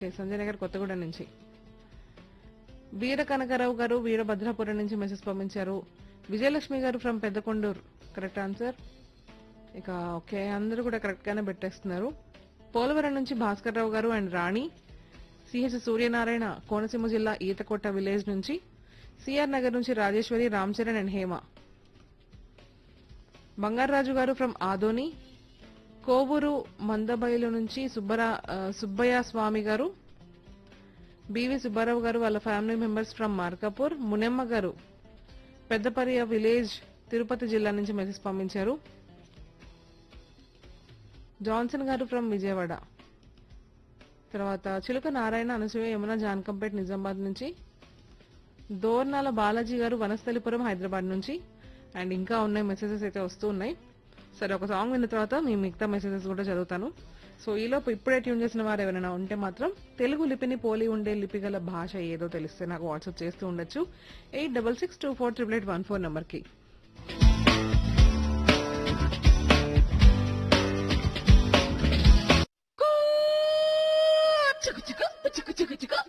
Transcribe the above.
okay, Sanjay Nagar Kothagudem నుంచి వీర కనకరావు గారు వీరభద్రాపురం నుంచి మెసేజ్ పంపించారు Vijayalakshmi garu from Peddakonduru correct answer ఇక ఓకే అందరూ కూడా కరెక్ట్ గానే పెట్టేస్తున్నారు పోలవరం నుంచి భాస్కర్ రావు గారు అండ్ రాణి సిహెచ్ సూర్యనారాయణ కోనసీమ జిల్లా ఈతకొట్ట విలేజ్ నుంచి సిఆర్ నగర్ నుంచి రాజేశ్వరి రామ్ చరణ్ అండ్ హేమ బంగారాజు గారు ఫ్రమ్ ఆదోని కోవూరు మందబైలు నుంచి సుబ్బరా ఆ, సుబ్బయ్య స్వామి గారు బివి సుబ్బారావు గారు వాళ్ళ family members from Markapur Munemma garu Peddapariya village Tirupati జిల్లా నుంచి మెసేజ్ పంపించారు జాన్సన్ గారు ఫ్రమ్ విజయవాడ తర్వాత చిలుక నారాయణ అనసూయ యమున జానకంపేట్ నిజామాబాద్ నుంచి దోర్నాల బాలాజీ గారు వనస్థలిపురం హైదరాబాద్ నుంచి అండ్ ఇంకా ఉన్నాయి మెసేజెస్ అయితే వస్తూ ఉన్నాయి సరే ఒక సాంగ్ విన్న తర్వాత మీ మిగతా మెసేజెస్ కూడా చదువుతాను సో ఈలోపు ఇప్పుడే ట్యూన్ చేసిన వారు ఎవరైనా ఉంటే మాత్రం తెలుగు లిపిని పోలి ఉండే లిపి గల భాష ఏదో తెలిస్తే నాకు వాట్సాప్ చేస్తూ ఉండొచ్చు eight double six two four triple eight one four నెంబర్కి చిక్కు చిక్కు చిక్కు చిక్కు చిక్కు